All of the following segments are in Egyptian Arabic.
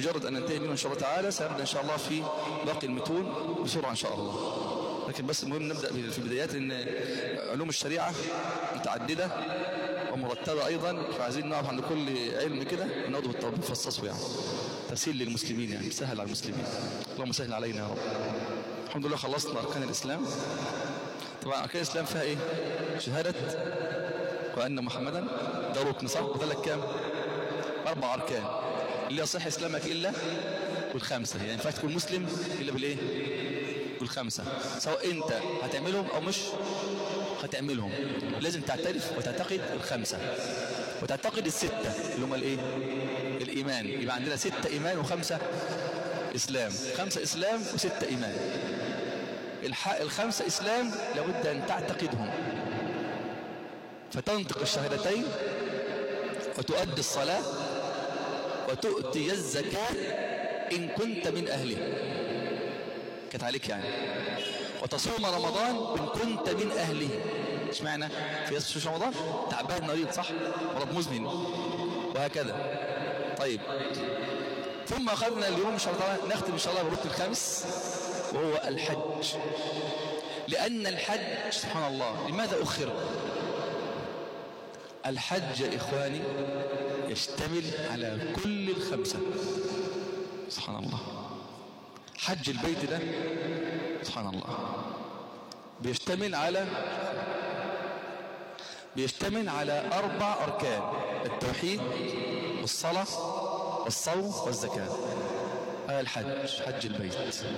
بمجرد أن ننتهي منه إن شاء الله تعالى سنبدأ إن شاء الله في باقي المتون بسرعة إن شاء الله لكن بس المهم نبدأ في البدايات ان علوم الشريعة متعددة ومرتبة أيضا فعايزين نقف عند كل علم كده ونقعد بالطبع نفصصه يعني تسهيل للمسلمين يعني سهل على المسلمين اللهم سهل علينا يا رب الحمد لله خلصنا أركان الإسلام طبعا أركان الإسلام فيها إيه شهادة وأن محمدا ده ركن صح وذلك كام أربع أركان اللي يصح إسلامك إلا والخمسة يعني ينفع تكون مسلم إلا بالإيه بالخمسة سواء أنت هتعملهم أو مش هتعملهم لازم تعترف وتعتقد الخمسة وتعتقد الستة اللي هم الإيه الإيمان يبقى عندنا ستة إيمان وخمسة إسلام خمسة إسلام وستة إيمان الخمسة إسلام لابد أن تعتقدهم فتنطق الشهادتين وتؤدي الصلاة وتؤتي الزكاة إن كنت من أهله كانت عليك يعني وتصوم رمضان إن كنت من أهله ايش معنى في شهر رمضان تعبان مريض صح مرض مزمن وهكذا طيب ثم أخذنا اليوم إن شاء الله نختم إن شاء الله بالركن الخامس وهو الحج لأن الحج سبحان الله لماذا أخر الحج يا إخواني يشتمل على كل الخمسة سبحان الله حج البيت ده سبحان الله بيشتمل على بيشتمل على أربع أركان التوحيد والصلاة والصوم والزكاة هذا الحج حج البيت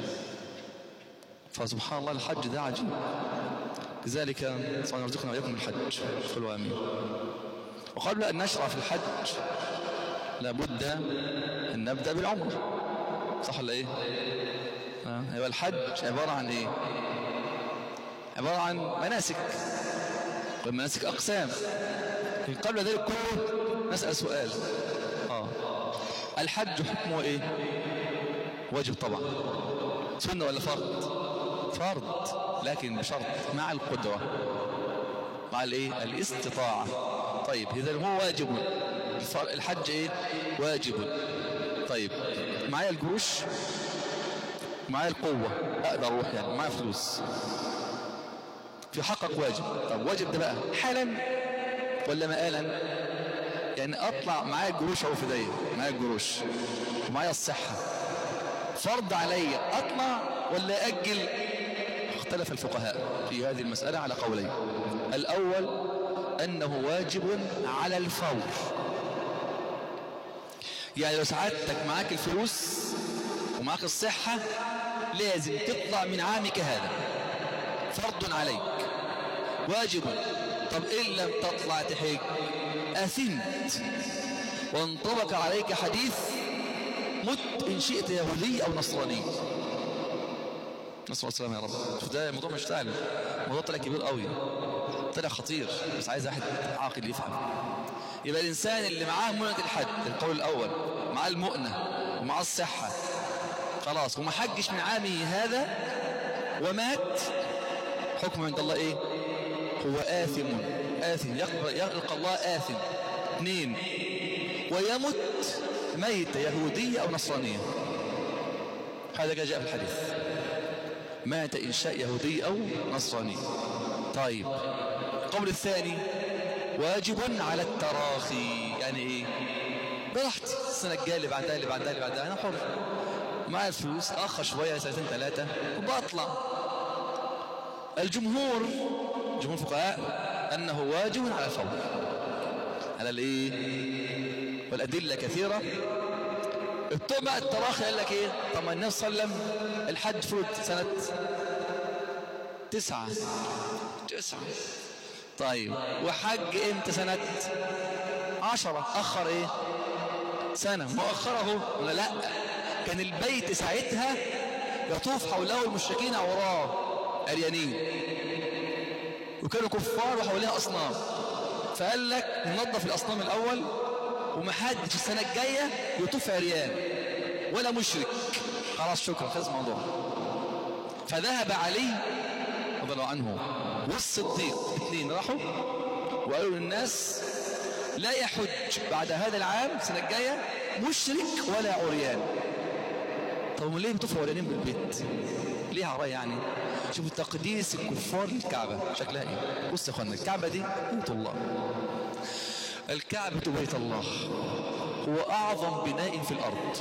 فسبحان الله الحج ده عجيب لذلك صلى الله يرزقنا وإياكم الحج قولوا آمين وقبل أن نشرع في الحج لابد أن نبدأ بالعمر صح ولا إيه يبقى الحج عبارة عن إيه عبارة عن مناسك والمناسك أقسام لكن قبل ذلك كله نسأل سؤال آه. الحج حكمه إيه واجب طبعا سنة ولا فرض فرض لكن بشرط مع القدرة مع الايه الاستطاعة طيب اذا هو واجب الحج ايه واجب طيب معايا الجروش معايا القوة اقدر اروح يعني معايا فلوس في حقك واجب طب واجب ده بقى حالا ولا مآلا يعني اطلع معايا الجروش او في ايديا معايا الجروش ومعايا الصحة فرض عليا اطلع ولا اجل اختلف الفقهاء في هذه المسألة على قولين الأول أنه واجب على الفور يعني لو سعادتك معاك الفلوس ومعاك الصحة لازم تطلع من عامك هذا فرض عليك واجب طب إن لم تطلع تحج أثمت وانطبق عليك حديث مت إن شئت يهودي أو نصراني نسأل السلامة يا رب ده الموضوع مش سهل الموضوع طلع كبير قوي طلع خطير بس عايز واحد عاقل يفهم يبقى الإنسان اللي معاه مؤنة الحد القول الأول معاه المؤنة ومعاه الصحة خلاص وما حجش من عامه هذا ومات حكم عند الله ايه هو آثم آثم يلقى الله آثم اثنين ويمت ميت يهودية أو نصرانية هذا جاء في الحديث مات إن شاء يهودي أو نصراني طيب القول الثاني واجب على التراخي يعني ايه براحتي السنة الجاية اللي بعدها اللي بعدها اللي بعدها أنا حر معايا الفلوس أخر شوية سنتين ثلاثة وبطلع الجمهور جمهور الفقهاء أنه واجب على الفور على الايه والأدلة كثيرة بتوع التراخي قال لك ايه طب النبي صلى الله عليه وسلم الحج فرض سنة تسعة تسعة طيب وحج امتى سنة عشرة اخر ايه سنة مؤخره ولا لا كان البيت ساعتها يطوف حوله المشركين عوراه عريانين وكانوا كفار وحواليها اصنام فقال لك ننظف الاصنام الاول ومحدش السنة الجاية يطوف عريان ولا مشرك خلاص شكرا خلص الموضوع فذهب علي رضي الله عنه والصديق الاثنين راحوا وقالوا للناس لا يحج بعد هذا العام السنة الجاية مشرك ولا عريان طب هم ليه بتطفوا عريانين بالبيت ليه عراء يعني شوفوا تقديس الكفار للكعبة شكلها ايه بص يا اخوانا الكعبة دي بيت الله الكعبة بيت الله هو أعظم بناء في الأرض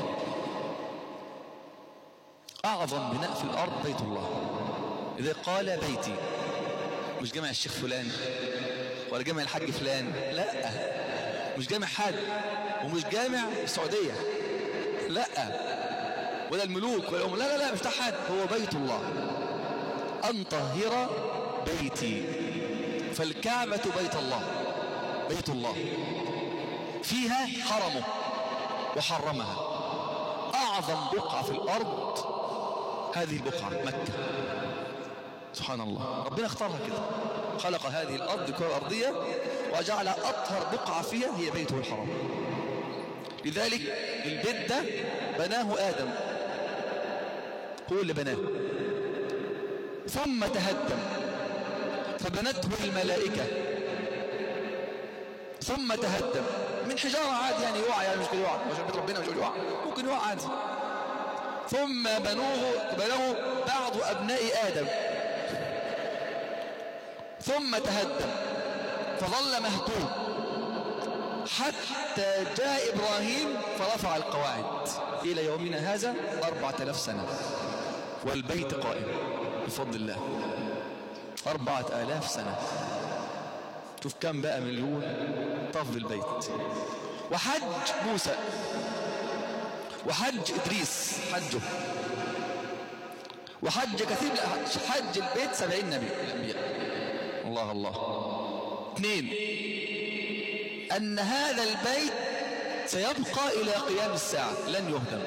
أعظم بناء في الأرض بيت الله إذا قال بيتي مش جامع الشيخ فلان ولا جامع الحاج فلان لا مش جامع حد ومش جامع السعودية لا ولا الملوك ولا الأم لا لا لا مش بتاع حد هو بيت الله أن طهر بيتي فالكعبة بيت الله بيت الله فيها حرمه وحرمها أعظم بقعة في الأرض هذه البقعة مكة سبحان الله ربنا اختارها كده خلق هذه الأرض كرة الأرضية وجعل أطهر بقعة فيها هي بيته الحرام لذلك البيت ده بناه آدم هو اللي بناه ثم تهدم فبنته الملائكة ثم تهدم من حجارة عادي يعني يقع يعني مش كده يقع عشان بيت ربنا مش يقع ممكن يقع عادي ثم بنوه بنوه بعض أبناء آدم ثم تهدم فظل مهدوم حتى جاء إبراهيم فرفع القواعد إلى يومنا هذا أربعة آلاف سنة والبيت قائم بفضل الله أربعة آلاف سنة شوف كم بقى مليون طاف بالبيت وحج موسى وحج إدريس حجه وحج كثير حج البيت سبعين نبي الأنبياء الله الله اثنين أن هذا البيت سيبقى إلى قيام الساعة لن يهدم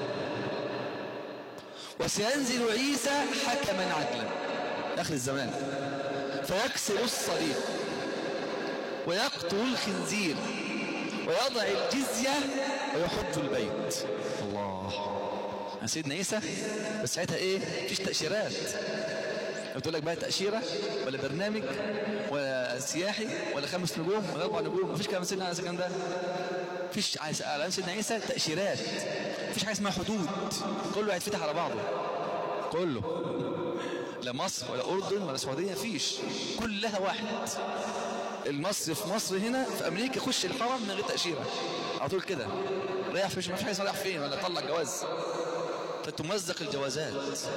وسينزل عيسى حكما عدلا آخر الزمان فيكسر الصليب ويقتل الخنزير ويضع الجزية ويحج البيت الله سيدنا عيسى بس ساعتها ايه مفيش تأشيرات بتقول لك بقى تأشيرة ولا برنامج ولا سياحي ولا خمس نجوم ولا أربع نجوم مفيش كلام سيدنا عيسى كان ده مفيش عايز على سيدنا عيسى تأشيرات مفيش حاجة اسمها حدود كله هيتفتح على بعضه كله لا مصر ولا أردن ولا سعودية مفيش كلها واحد المصري في مصر هنا في أمريكا يخش الحرم من غير تأشيرة على طول كده رايح فيش ما في حاجة رايح فين ولا طلع جواز فتمزق الجوازات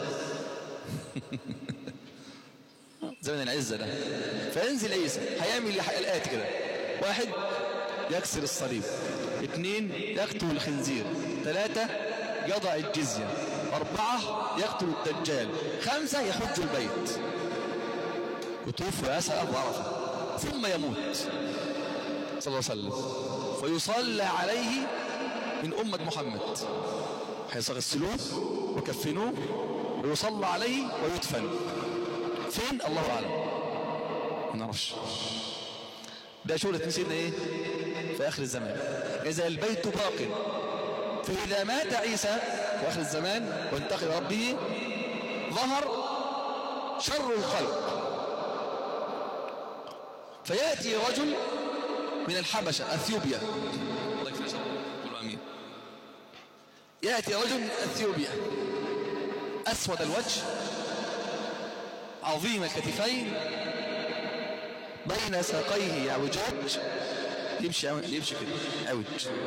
زمن العزة ده فينزل عيسى هيعمل الآتي كده واحد يكسر الصليب اثنين يقتل الخنزير ثلاثة يضع الجزية أربعة يقتل الدجال خمسة يحج البيت يطوف ويسأل أبو عرفة ثم يموت صلى الله عليه وسلم ويصلى عليه من أمة محمد هيغسلوه وكفنوه ويصلى عليه ويدفن فين الله أعلم ما نعرفش ده شغلة سيدنا ايه في آخر الزمان إذا البيت باق فإذا مات عيسى في آخر الزمان وانتقل ربه ظهر شر الخلق فيأتي رجل من الحبشة أثيوبيا الله يكفي قولوا أمين يأتي رجل من أثيوبيا أسود الوجه عظيم الكتفين بين ساقيه يعوجاج يمشي يمشي كده عوج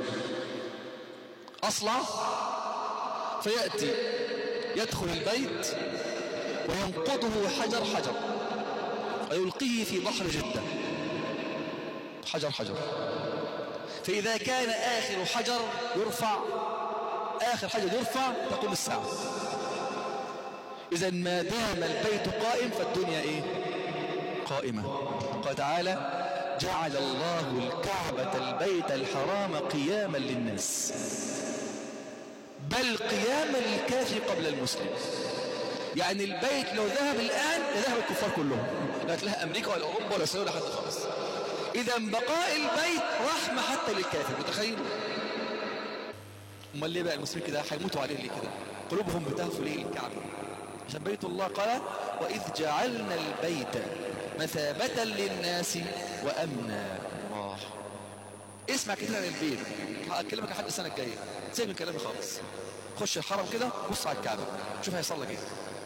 أصلع فيأتي يدخل البيت وينقضه حجر حجر ويلقيه في بحر جدة حجر حجر فإذا كان آخر حجر يرفع آخر حجر يرفع تقوم الساعة إذا ما دام البيت قائم فالدنيا إيه قائمة قال تعالى جعل الله الكعبة البيت الحرام قياما للناس بل قياما للكافر قبل المسلم يعني البيت لو ذهب الآن لذهب الكفار كلهم لا تلاقي أمريكا ولا أوروبا ولا إسرائيل ولا حتى خالص إذا بقاء البيت رحمة حتى للكافر متخيل امال ليه بقى المسلمين كده هيموتوا عليه ليه كده قلوبهم بتهف ليه الكعبة عشان بيت الله قال وإذ جعلنا البيت مثابة للناس وأمنا الله اسمع كده عن البيت هكلمك لحد السنه الجايه سيب من كلامي خالص خش الحرم كده بص على الكعبه شوف هيحصل لك ايه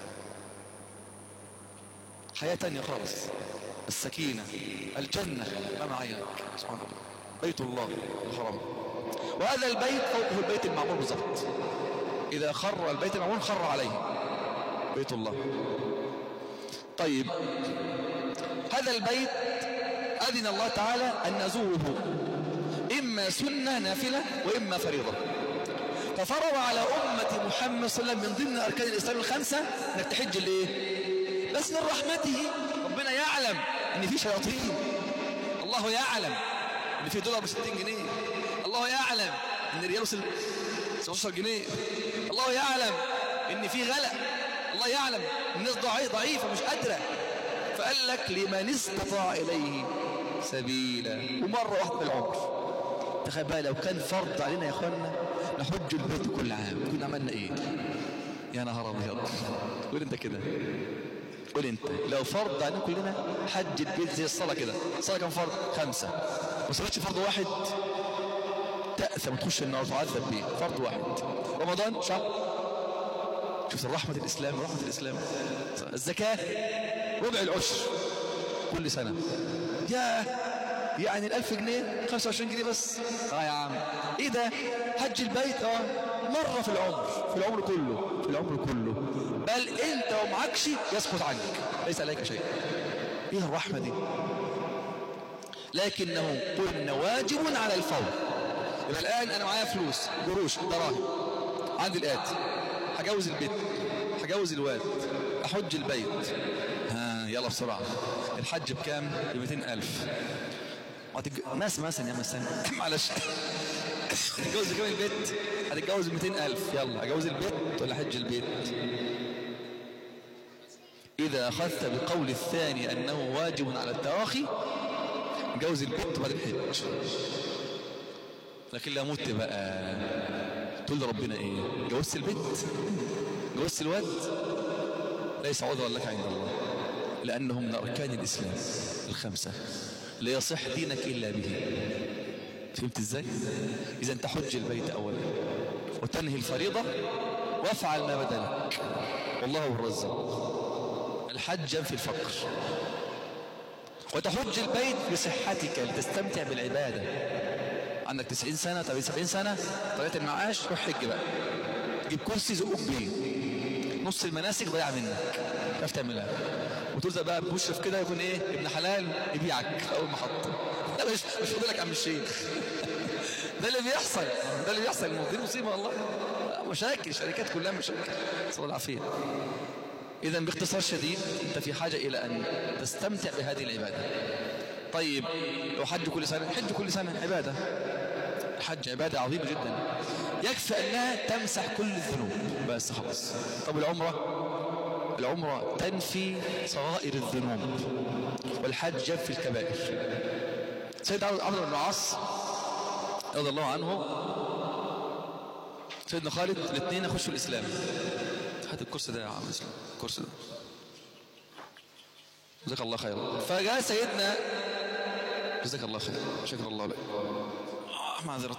حياه تانية خالص السكينه الجنه امام عينك سبحان الله بيت الله الحرام وهذا البيت فوقه البيت المعمور بالظبط اذا خر البيت المعمور خر عليه بيت الله طيب هذا البيت أذن الله تعالى أن نزوره إما سنة نافلة وإما فريضة ففرض على أمة محمد صلى الله عليه وسلم من ضمن أركان الإسلام الخمسة أنك تحج الإيه؟ بس من رحمته ربنا يعلم أن في شياطين الله يعلم أن في دولار ب 60 جنيه الله يعلم أن الريال وصل 16 جنيه الله يعلم أن في غلق الله يعلم الناس ضعيفة مش قادرة فقال لك لمن استطاع إليه سبيلا ومرة واحدة في العمر تخيل بقى لو كان فرض علينا يا اخوانا نحج البيت كل عام كنا عملنا ايه يا نهار ابيض قول انت كده قول انت لو فرض علينا كلنا حج البيت زي الصلاه كده الصلاه كم فرض خمسه ما صليتش فرض واحد تأثم تخش النار تعذب بيه فرض واحد رمضان شهر شفت رحمة الإسلام رحمة الإسلام الزكاة ربع العشر كل سنة يا يعني الألف جنيه 25 جنيه بس اه يا عم ايه ده حج البيت اه مرة في العمر في العمر كله في العمر كله بل انت ومعكش يسقط عنك ليس عليك شيء ايه الرحمة دي لكنه قلنا واجب على الفور يبقى الآن أنا معايا فلوس قروش دراهم عندي الآتي هجوز البيت هجوز الواد أحج البيت ها يلا بسرعة الحج بكام؟ ب 200000 وهتج... ناس مثلا يا مثلا معلش هتتجوز كام البيت؟ هتتجوز ب 200000 يلا هجوز البيت ولا حج البيت؟ إذا أخذت بقول الثاني أنه واجب على التراخي جوز البيت وبعدين حج لكن لا مت بقى تقول لربنا ايه جوزت البيت جوزت الواد ليس عذرا لك عند الله لأنه من أركان الإسلام الخمسة لا يصح دينك إلا به فهمت ازاي إذا أنت حج البيت أولا وتنهي الفريضة وافعل ما بدا لك والله هو الرزاق الحج في الفقر وتحج البيت بصحتك لتستمتع بالعبادة عندك 90 سنة طب 70 سنة طلعت المعاش روح حج بقى جيب كرسي زقوك بيه نص المناسك ضيع منك تعرف تعملها وترزق بقى بمشرف كده يكون ايه ابن حلال يبيعك في اول محطة لا مش مش فاضلك عم الشيخ ده اللي بيحصل ده اللي بيحصل دي مصيبة والله مشاكل الشركات كلها مشاكل نسأل الله العافية إذا باختصار شديد أنت في حاجة إلى أن تستمتع بهذه العبادة طيب لو حج كل سنة حج كل سنة عبادة الحج عبادة عظيمة جدا يكفي أنها تمسح كل الذنوب بس خلاص طب العمرة العمرة تنفي صغائر الذنوب والحج ينفي الكبائر سيد عمرو بن العاص رضي الله عنه سيدنا خالد الاثنين يخشوا الإسلام هات الكرسي ده يا عم اسلام الكرسي ده جزاك الله خيرا فجاء سيدنا جزاك الله خير شكر الله لك آه معذرة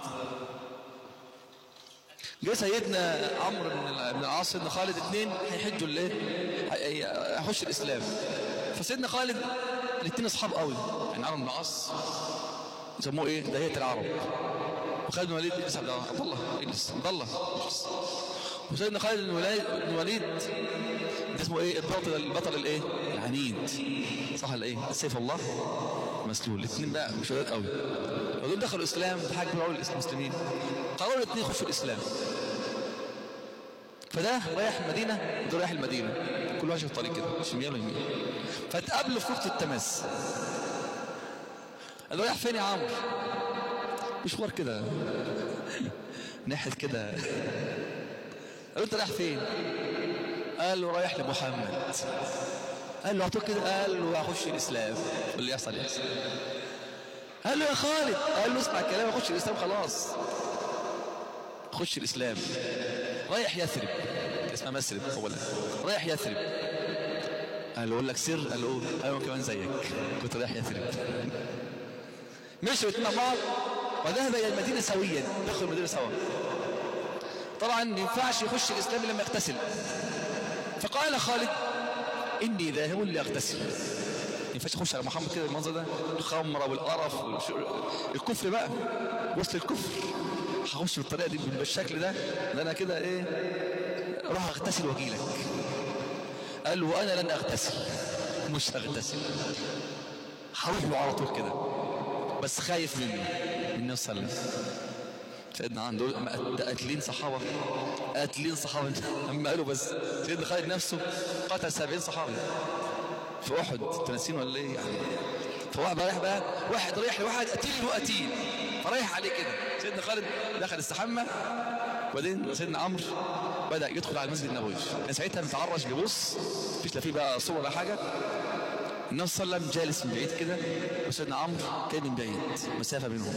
جاء سيدنا عمرو بن العاص سيدنا خالد اثنين هيحجوا الايه هيخش الاسلام فسيدنا خالد الاثنين اصحاب قوي يعني عمرو بن العاص يسموه ايه دهية العرب وخالد بن الوليد اجلس عبد الله اجلس عبد الله اجلس وسيدنا خالد بن الوليد ده اسمه ايه البطل البطل الايه العنيد صح ولا ايه سيف الله مسلول الاثنين بقى مش ولاد قوي ودول دخلوا الاسلام بحاجه من اول المسلمين قرروا الاثنين يخشوا الاسلام فده رايح المدينه وده رايح المدينه كل واحد في الطريق كده شمال ويمين فتقابلوا في وقت التماس قال له رايح فين يا عمرو مشوار كده ناحيه كده قال له انت رايح فين قال له رايح لمحمد قال له هتقول كده قال له هخش الاسلام واللي يحصل يحصل قال له يا خالد قال له اسمع الكلام اخش الاسلام خلاص خش الاسلام رايح يثرب اسمها مسرب اولا رايح يثرب قال له اقول لك سر قال له ايوه كمان زيك كنت رايح يثرب مشوا اتنين مع بعض وذهب إلى المدينة سويا دخل المدينة سوا طبعا ما ينفعش يخش الإسلام لما يغتسل فقال خالد إني ذاهب لأغتسل ما ينفعش اخش على محمد كده المنظر ده الخمره والقرف والش... الكفر بقى وسط الكفر هخش بالطريقه دي بالشكل ده ده انا كده ايه روح اغتسل واجي لك قال له انا لن اغتسل مش هغتسل هروح له على طول كده بس خايف منه من النبي صلى الله عليه وسلم سيدنا عن دول قاتلين صحابة قاتلين صحابة أما قالوا بس سيدنا خالد نفسه قتل 70 صحابي في أحد تنسين ولا إيه يعني فواحد رايح بقى واحد رايح لواحد قتيل وقتيل فرايح عليه كده سيدنا خالد دخل استحمى وبعدين سيدنا عمرو بدأ يدخل على المسجد النبوي كان ساعتها متعرج بيبص مفيش لا فيه بقى صور ولا حاجة النبي صلى الله عليه وسلم جالس من بعيد كده وسيدنا عمرو كان من بعيد مسافة بينهم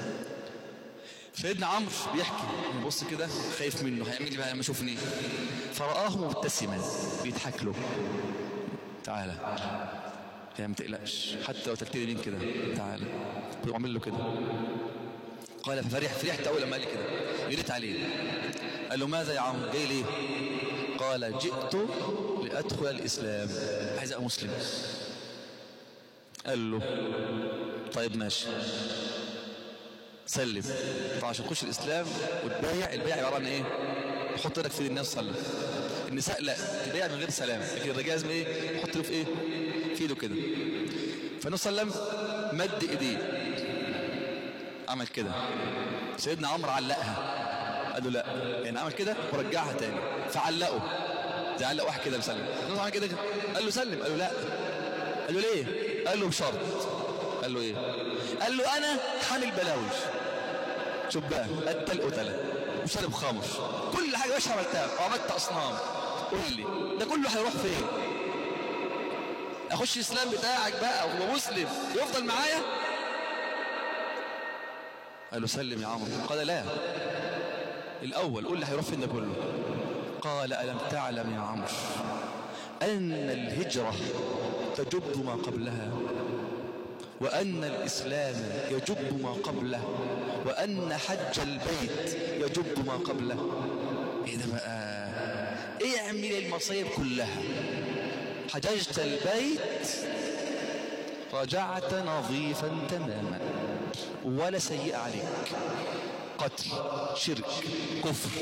سيدنا عمرو بيحكي بيبص كده خايف منه هيعمل لي بقى لما يشوفني فرآه مبتسما بيضحك له تعالى يا ما تقلقش حتى لو تلتلي مين كده تعالى وعمل له كده قال ففرح فرحت اول لما قال لي كده جريت عليه قال له ماذا يا عمرو جاي ليه قال جئت لادخل الاسلام عايز ابقى مسلم قال له طيب ماشي سلم طبعا عشان تخش الاسلام وتبايع البيع عباره عن ايه حط لك في الناس صلى النساء لا تبيع من غير سلام لكن الرجال لازم ايه يحط له في ايه في ايده كده فالنبي صلى الله عليه وسلم مد ايديه عمل كده سيدنا عمرو علقها قال له لا يعني عمل كده ورجعها تاني فعلقه زي علق واحد كده مسلم النبي عمل كده قال له سلم قال له لا قال له ليه قال له بشرط قال له ايه قال له انا حامل بلاوي شوف بقى قتل قتله وشرب خمر كل حاجه وش عملتها وعملت اصنام قول لي ده كله هيروح فين اخش الاسلام بتاعك بقى ومسلم يفضل معايا قال له سلم يا عمرو قال لا الاول قول لي هيروح فين ده كله قال الم تعلم يا عمرو ان الهجره تجب ما قبلها وأن الإسلام يجب ما قبله وأن حج البيت يجب ما قبله إيه ده بقى إيه اعمل المصايب كلها حججت البيت رجعت نظيفا تماما ولا سيء عليك قتل شرك كفر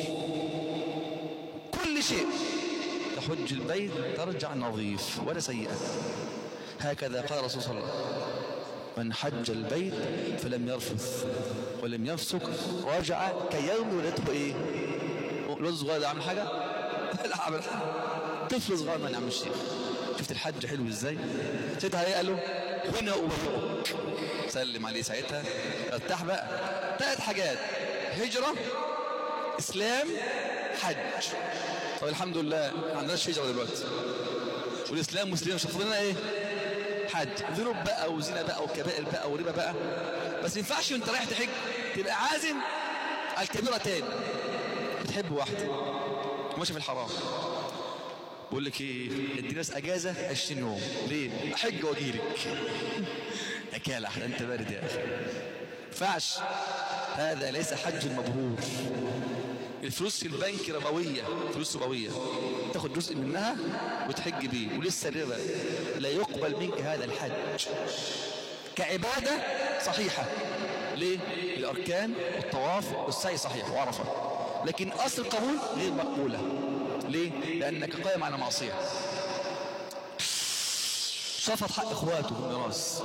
كل شيء تحج البيت ترجع نظيف ولا سيئة هكذا قال رسول صلى الله عليه وسلم من حج البيت فلم يرفث ولم يفسق رجع كيوم ولدته ايه الولد الصغير ده عامل حاجه لا عامل حاجه طفل صغير ما يعمل الشيخ شفت الحج حلو ازاي ساعتها ايه قال له هنا ابيعك سلم عليه ساعتها ارتاح بقى ثلاث حاجات هجره اسلام حج طب الحمد لله ما عندناش هجره دلوقتي والاسلام مسلمين مش لنا ايه حج ذنوب بقى وزنا بقى وكبائر بقى وربا بقى بس ما ينفعش وانت رايح تحج تبقى عازم على الكبيره تاني بتحب واحده ماشي في الحرام بقول لك ايه ادي ناس اجازه 20 يوم ليه احج واجي لك يا كالح انت بارد يا اخي ينفعش هذا ليس حج مبرور الفلوس في البنك ربوية فلوس ربوية تاخد جزء منها وتحج بيه ولسه الربا لا يقبل منك هذا الحج كعبادة صحيحة ليه؟ الأركان والطواف والسعي صحيح وعرفة لكن أصل القبول غير مقبولة ليه؟ لأنك قائم على معصية شفط حق إخواته في الميراث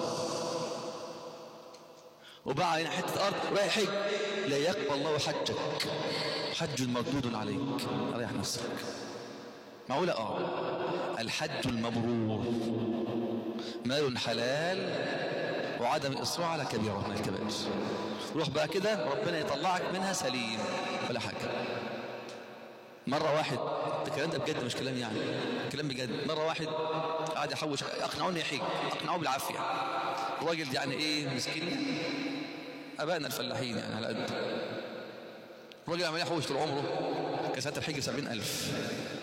وباع علينا حتة أرض رايح حج لا يقبل الله حجك حج مردود عليك ريح نفسك معقولة اه الحج المبرور مال حلال وعدم الإصرار على كبيرة من الكبائر روح بقى كده ربنا يطلعك منها سليم ولا حاجة مرة واحد الكلام ده بجد مش كلام يعني كلام بجد مرة واحد قاعد يحوش أقنعوني يحيج أقنعوه بالعافية الراجل يعني إيه مسكين أبائنا الفلاحين يعني على قد الراجل عمال يحوش طول عمره كان ساعتها الحج 70000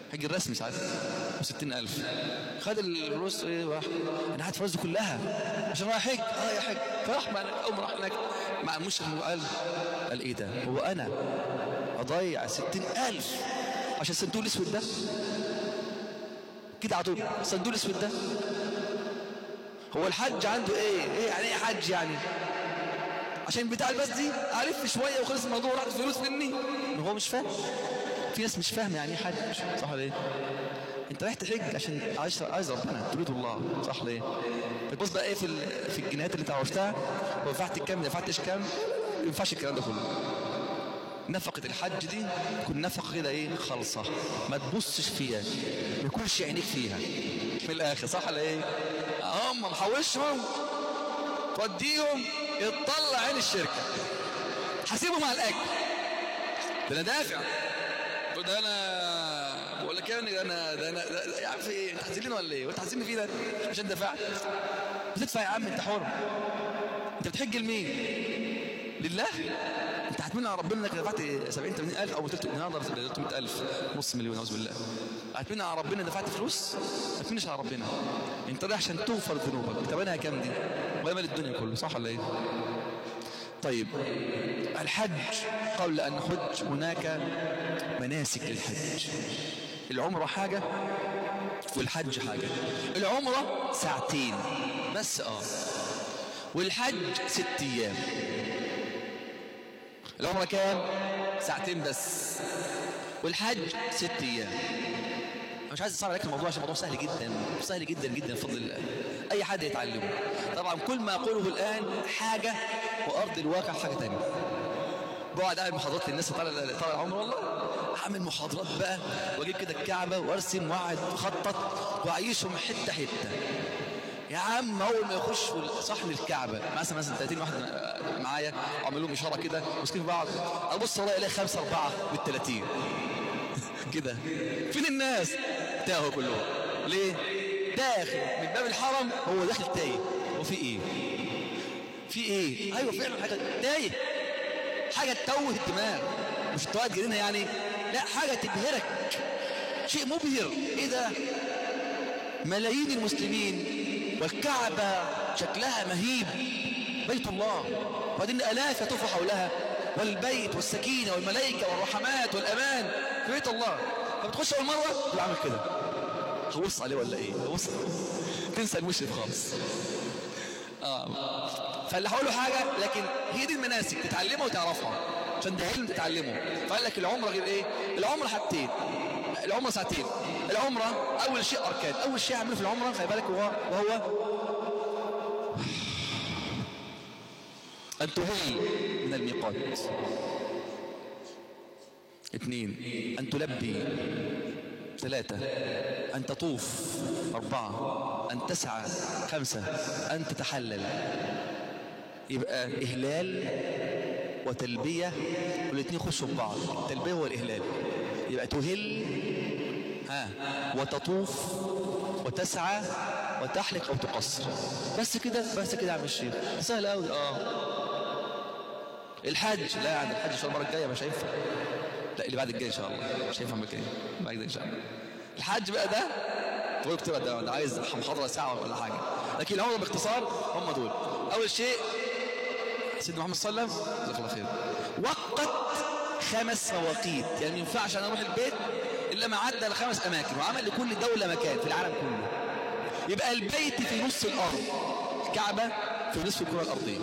حج الرسمي ساعتها وستين ألف خد الفلوس ايه راح انا قعدت الفلوس دي كلها عشان رايح حج اه يا حج فراح مع اول ما راح هناك مع المشرف قال قال ايه ده هو انا اضيع ستين ألف عشان الصندوق الاسود ده كده على طول الصندوق الاسود ده هو الحج عنده ايه ايه يعني ايه حج يعني عشان بتاع البس دي الف شويه وخلص الموضوع راحت فلوس مني هو مش فاهم في ناس مش فاهمه يعني ايه حج صح ولا ايه انت رايح تحج عشان عايز عايز ربنا تريد الله صح ليه بتبص بقى ايه في ال- في الجنيهات اللي انت عرفتها ودفعت كام ما دفعتش كام ما ينفعش الكلام ده كله نفقة الحج دي تكون نفقة كده ايه خالصة ما تبصش فيها ما يكونش عينيك فيها في الاخر صح ولا ايه هم محوشهم توديهم يطلع عين الشركة حاسبهم على الاكل ده انا دافع تقول ده انا بقول لك ايه انا ده انا ده يا عم في ايه انت حاسبين ولا ايه وانت حاسبني فيه ده عشان دفعت بتدفع يا عم انت حر انت بتحج لمين لله انت هتمنى على ربنا انك دفعت 70 80 الف او قلت النهارده 300 الف نص مليون اعوذ بالله هتمنى على ربنا دفعت فلوس ما تمنش على ربنا انت رايح عشان تغفر ذنوبك ثمنها كام دي ولا مال الدنيا كله صح ولا ايه طيب الحج قبل ان نحج هناك مناسك للحج العمره حاجه والحج حاجه العمره ساعتين بس اه والحج ست ايام العمره كام ساعتين بس والحج ست ايام أنا مش عايز اصعب عليك الموضوع عشان الموضوع سهل جدا سهل جدا جدا بفضل الله اي حد يتعلمه طبعا كل ما اقوله الان حاجه وارض الواقع حاجه ثانيه بقعد اعمل محاضرات للناس اللي طالع طالع عمره والله اعمل محاضرات بقى واجيب كده الكعبه وارسم واقعد اخطط واعيشهم حته حته يا عم اول ما يخشوا صحن الكعبه مثلا مثلا 30 واحد معايا اعمل لهم اشاره كده ماسكين في بعض ابص الاقي الاقي خمسه اربعه بال 30 كده فين الناس تاهوا كلهم ليه داخل من باب الحرم هو داخل تايه هو في ايه في ايه ايوه فعلا حاجه تايه حاجه تتوه الدماغ مش توقع جنينها يعني لا حاجه تبهرك شيء مبهر ايه ده ملايين المسلمين والكعبة شكلها مهيب بيت الله وبعدين الاف يطوف حولها والبيت والسكينة والملائكة والرحمات والأمان في بيت الله فبتخش أول مرة تبقى عامل كده هبص عليه ولا إيه هبص تنسى المشرف خالص آه. فاللي هقوله حاجة لكن هي دي المناسك تتعلمها وتعرفها عشان ده علم تتعلمه فقال لك العمرة غير ايه العمرة حاجتين العمرة ساعتين العمرة أول شيء أركان أول شيء أعمله في العمرة خلي بالك وهو, وهو أن تهل من الميقات اثنين أن تلبي ثلاثة أن تطوف أربعة أن تسعى خمسة أن تتحلل يبقى إهلال وتلبية والاثنين يخشوا في بعض التلبية والإهلال يبقى تهل ها وتطوف وتسعى وتحلق أو تقصر بس كده بس كده يا عم الشيخ سهل قوي اه الحج لا يعني الحج ان شاء الله المره الجايه مش هينفع لا اللي بعد الجاي ان شاء الله مش هينفع مكان بعد كده ان شاء الله الحج بقى ده تقول كتير ده ده عايز محاضره ساعه ولا حاجه لكن العمره باختصار هم دول اول شيء سيدنا محمد صلى الله عليه وسلم جزاك الله خير وقت خمس مواقيت يعني ما ينفعش انا اروح البيت الا ما عدى لخمس اماكن وعمل لكل دوله مكان في العالم كله يبقى البيت في نص الارض الكعبه في نصف الكره الارضيه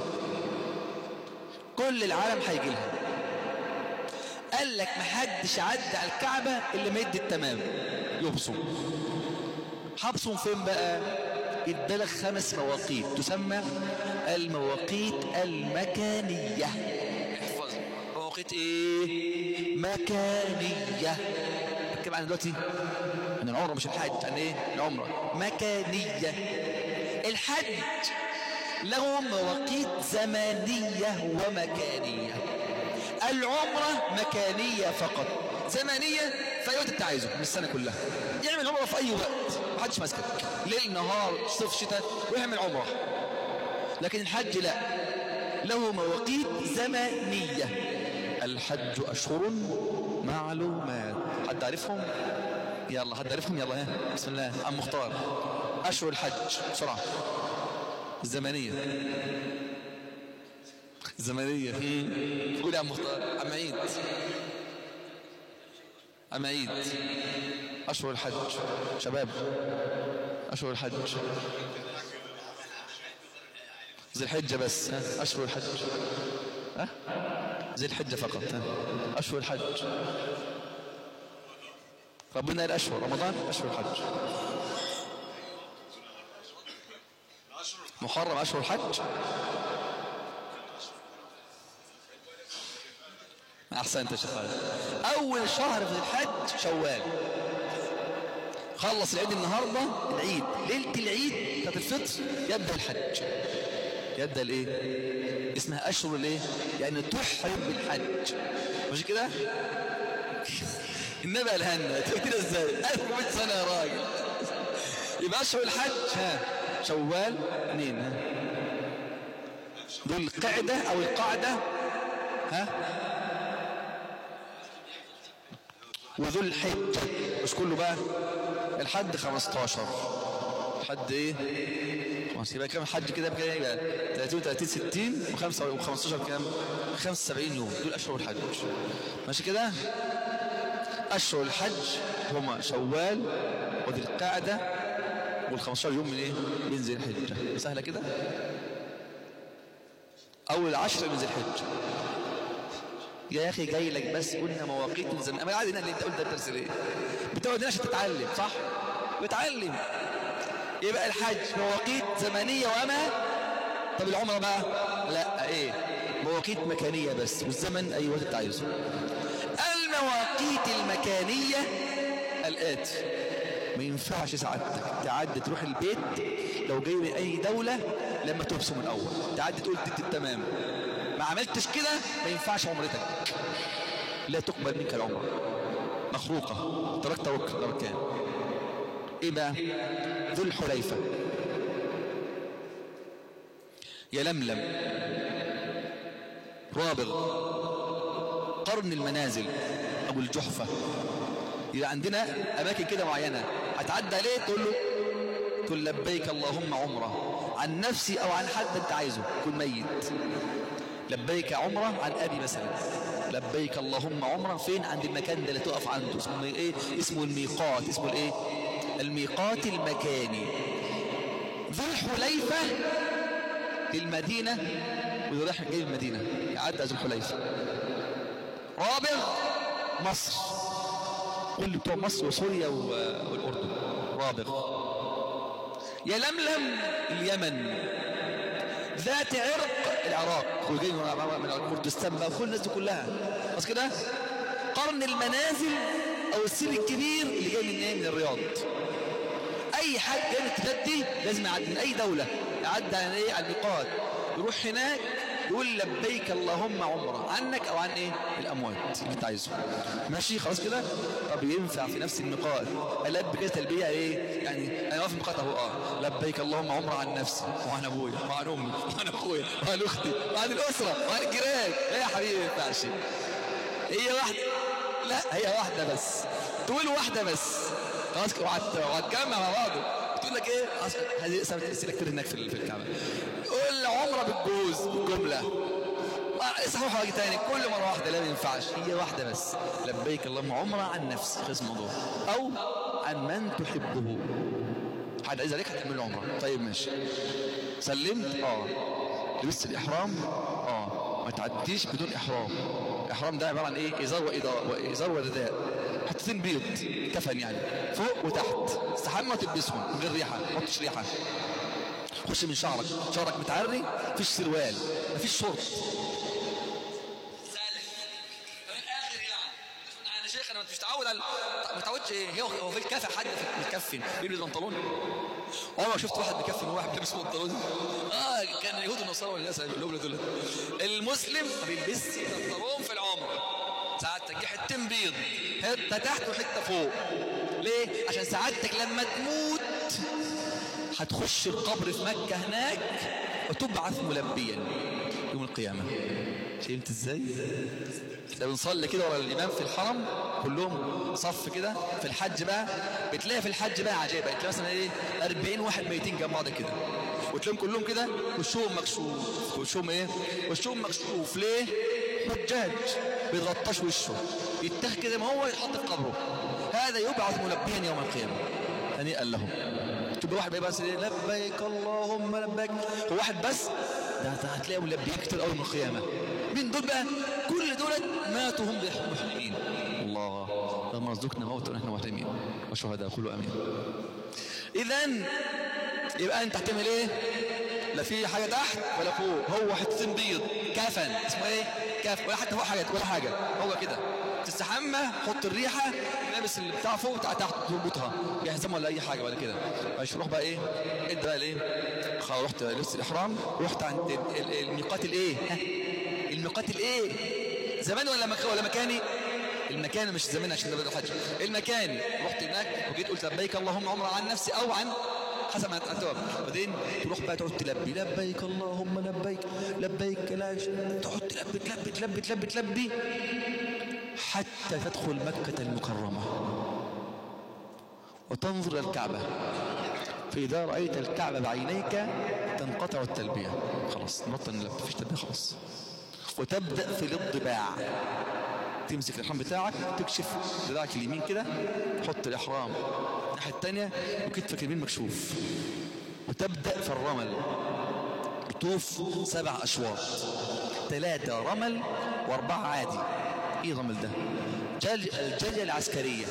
كل العالم هيجي لها قال لك ما حدش عدى على الكعبه الا ما يدي التمام يبصم حبصم فين بقى ادالك خمس مواقيت تسمى المواقيت المكانيه احفظ مواقيت ايه مكانيه بتكلم عن دلوقتي عن العمره مش الحج عن ايه العمره مكانيه الحج له مواقيت زمانيه ومكانيه العمره مكانيه فقط زمانيه في اي وقت انت عايزه من السنه كلها يعمل عمره في اي وقت محدش ماسكك ليل نهار صيف شتاء ويعمل عمره لكن الحج لا له مواقيت زمانيه الحج اشهر معلومات حد عارفهم يلا حد عرفهم يلا ها بسم الله عم مختار اشهر الحج بسرعه الزمنيه الزمنيه قول يا عم مختار عم عيد عم عيد اشهر الحج شباب اشهر الحج ذي الحجة بس ها أشهر الحج ها ذي الحجة فقط ها أشهر الحج ربنا قال أشهر رمضان أشهر الحج محرم أشهر الحج أحسنت يا شيخ خالد. أول شهر في الحج شوال خلص العيد النهارده العيد ليله العيد بتاعت الفطر يبدا الحج يبدا الايه اسمها اشهر الايه يعني تحرم بالحج مش كده النبي قالها لنا تقول كده ازاي 1400 سنه يا راجل يبقى اشهر الحج ها شوال اثنين ها ذو القعده او القعده ها وذو الحجه مش كله بقى الحد 15 الحد ايه خلاص يبقى كام حج كده بكده يبقى 30 30 60 و5 و15 كام 75 يوم دول اشهر الحج ماشي كده اشهر الحج هما شوال وذي القعده وال15 يوم من ايه من ذي الحجه سهله كده اول عشر من ذي الحجه يا اخي جاي لك بس قلنا مواقيت من زمان انا عادي هنا اللي انت قلت ده الدرس ليه بتقعد هنا عشان تتعلم صح بتعلم يبقى الحج مواقيت زمنيه وما طب العمره بقى لا ايه مواقيت مكانيه بس والزمن اي وقت انت عايزه المواقيت المكانيه الاتي ما ينفعش سعادتك تعدي تروح البيت لو جاي من اي دوله لما تبصم الاول تعدي تقول تمام ما عملتش كده ما ينفعش عمرتك لا تقبل منك العمره مخروقه تركت وكان ايه بقى ذو الحليفه يلملم رابغ قرن المنازل ابو الجحفه يبقى عندنا اماكن كده معينه هتعدي عليه تقول له تقول لبيك اللهم عمره عن نفسي او عن حد انت عايزه يكون ميت لبيك عمره عن ابي مثلا لبيك اللهم عمره فين عند المكان ده اللي تقف عنده اسمه ايه اسمه الميقات اسمه الايه الميقات المكاني ذو الحليفه للمدينه وذو رايح جاي المدينه يعدى ذو الحليفه رابغ مصر كل بتوع مصر وسوريا والاردن رابغ يلملم اليمن ذات عرق العراق وجاي من كردستان بقى كل الناس دي كلها بس كده قرن المنازل او السير الكبير اللي جاي من ايه من الرياض اي حد جاي من الاتجاهات دي لازم يعدي من اي دوله يعدي على ايه على الميقات يروح هناك يقول لبيك اللهم عمره عنك او عن ايه الاموات اللي انت عايزه ماشي خلاص كده طب ينفع في نفس الميقات الب كده تلبيه ايه يعني انا واقف في الميقات اهو اه لبيك اللهم عمره عن نفسي وعن ابويا وعن امي وعن اخويا وعن اختي وعن الاسره وعن الجيران لا يا حبيبي ما ينفعش هي واحده لا هي واحده بس تقول واحده بس خلاص وهتجمع مع بعض تقول لك ايه هذه اسئله كتير هناك في الكعبه قول عمره بالجوز بالجمله صحيح حاجه تاني كل مره واحده لا ما ينفعش هي واحده بس لبيك اللهم عمره عن نفسي خلص الموضوع او عن من تحبه حد عايز عليك هتعمل له عمره طيب ماشي سلمت اه لبست الاحرام اه ما تعديش بدون احرام الاحرام ده عباره عن ايه ازار وإضاء وازار ورداء حتتين بيض كفن يعني فوق وتحت استحمى وتلبسهم من غير ريحه ما تحطش ريحه خش من شعرك شعرك متعري مفيش سروال مفيش شرط شيخ انا مش متعود على ما متعودش ايه هو هو في الكافة حد متكفن بيلبس بنطلون عمر شفت واحد مكفن وواحد بيلبس بنطلون اه كان اليهود والنصارى والناس اللي هم دول المسلم ما بيلبسش بنطلون في العمر سعادتك جه حتتين بيض حته تحت وحته فوق ليه عشان سعادتك لما تموت هتخش القبر في مكة هناك وتبعث ملبيا يوم القيامة فهمت ازاي احنا بنصلي كده ورا الامام في الحرم كلهم صف كده في الحج بقى بتلاقي في الحج بقى عجيبه تلاقي مثلا ايه 40 واحد ميتين جنب بعض كده وتلاقيهم كلهم كده وشهم مكشوف وشهم ايه وشهم مكشوف ليه حجاج بيتغطاش وشه يتاخد كده ما هو يتحط في قبره هذا يبعث ملبيا يوم القيامه هنيئا لهم تبقى واحد بس إيه؟ لبيك اللهم لبيك هو واحد بس ده ده هتلاقي ملبيين كتير قوي من القيامه مين دول بقى كل دول ماتوا هم محرمين الله اللهم ارزقنا موتا ونحن محرمين وشهداء قولوا امين اذا يبقى انت هتعمل ايه لا في حاجه تحت ولا فوق هو حتتين بيض كفن اسمه ايه كف ولا حتى فوق حاجه ولا حاجه هو كده تستحمى حط الريحه لابس اللي بتاع فوق بتاع تحت تربطها يحزم ولا اي حاجه ولا كده مش روح بقى ايه ادي بقى الايه خلاص رحت لبس الاحرام رحت عند ال- ال- الميقات الايه ها؟ الميقات الايه زمان ولا مك... ولا مكاني المكان مش زمان عشان ده الحج المكاني رحت هناك وجيت قلت لبيك اللهم عمره عن نفسي او عن حسب ما اتوب بعدين تروح بقى تقعد تلبي لبيك اللهم لبيك لبيك لا ش- تقعد تلبي تلبي تلبي تلبي تلبي حتى تدخل مكة المكرمة وتنظر إلى الكعبة فإذا رأيت الكعبة بعينيك تنقطع التلبية خلاص نبطل نلبي مفيش تلبية خلاص وتبدأ في الانطباع تمسك الإحرام بتاعك تكشف ذراعك اليمين كده تحط الإحرام الناحية التانية وكتفك اليمين مكشوف وتبدأ في الرمل طوف سبع أشواط ثلاثة رمل وأربعة عادي إيه الرمل ده؟ جل الجلية العسكرية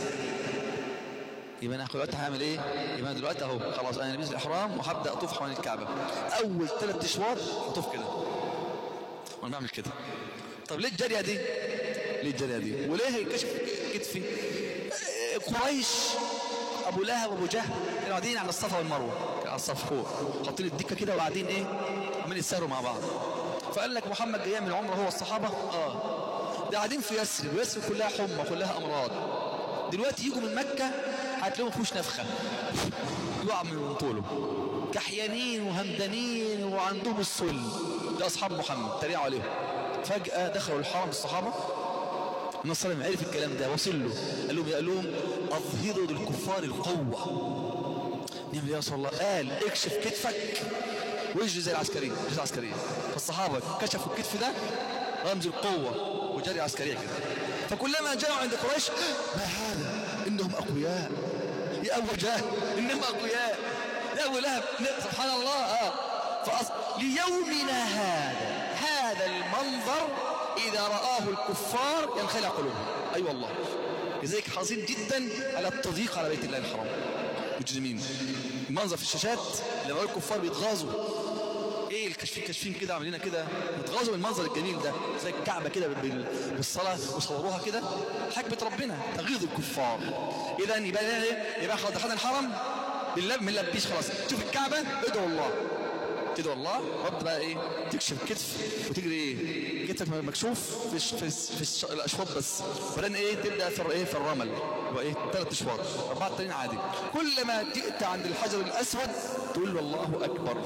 يبقى انا دلوقتي هعمل ايه؟ يبقى انا دلوقتي اهو خلاص انا لبست الاحرام وهبدا اطوف حوالين الكعبه. اول ثلاث اشواط اطوف كده. وانا بعمل كده. طب ليه الجاريه دي؟ ليه الجاريه دي؟ وليه كشف كتفي؟ آه، قريش ابو لهب وابو جهل كانوا قاعدين على الصفا والمروه كانوا على الصف فوق حاطين الدكه كده وقاعدين ايه؟ عمالين يتساروا مع بعض. فقال لك محمد جاي يعمل عمره هو الصحابه؟ اه. ده قاعدين في يثرب ويثرب كلها حمى كلها امراض. دلوقتي يجوا من مكة هتلاقيهم فيهوش نفخة يقع من طوله كحيانين وهمدانين وعندهم السل ده أصحاب محمد تريقوا عليهم فجأة دخلوا الحرم الصحابة النبي صلى الله عليه وسلم عرف الكلام ده وصل له قال لهم قال لهم أظهروا للكفار القوة نعم يا رسول الله قال اكشف كتفك واجري زي العسكرية زي العسكرية فالصحابة كشفوا الكتف ده رمز القوة وجري عسكرية كده فكلما جاءوا عند قريش ما هذا إنهم أقوياء يا أبو جهل إنهم أقوياء يا أبو لهب لا، سبحان الله آه. فأص... ليومنا هذا هذا المنظر إذا رآه الكفار ينخلع قلوبهم أي أيوة والله لذلك حريصين جدا على التضييق على بيت الله الحرام مجرمين المنظر في الشاشات لما يقول الكفار بيتغاظوا ايه الكشفين كشفين كده عاملين كده بيتغاظوا من المنظر الجميل ده زي الكعبه كده بال- بالصلاه وصوروها كده حكمه ربنا تغيظ الكفار اذا يبقى لنا ايه يبقى خلاص دخلنا الحرم بالله ما نلبيش خلاص شوف الكعبه ادعوا الله تدعو الله رد بقى ايه تكشف الكتف وتجري ايه كتفك مكشوف في الش- في, الش- في الش- الاشواط بس وبعدين ايه تبدا في الر- ايه في الرمل هو ايه ثلاث اشواط اربعه التانيين عادي كل ما جئت عند الحجر الاسود تقول له الله اكبر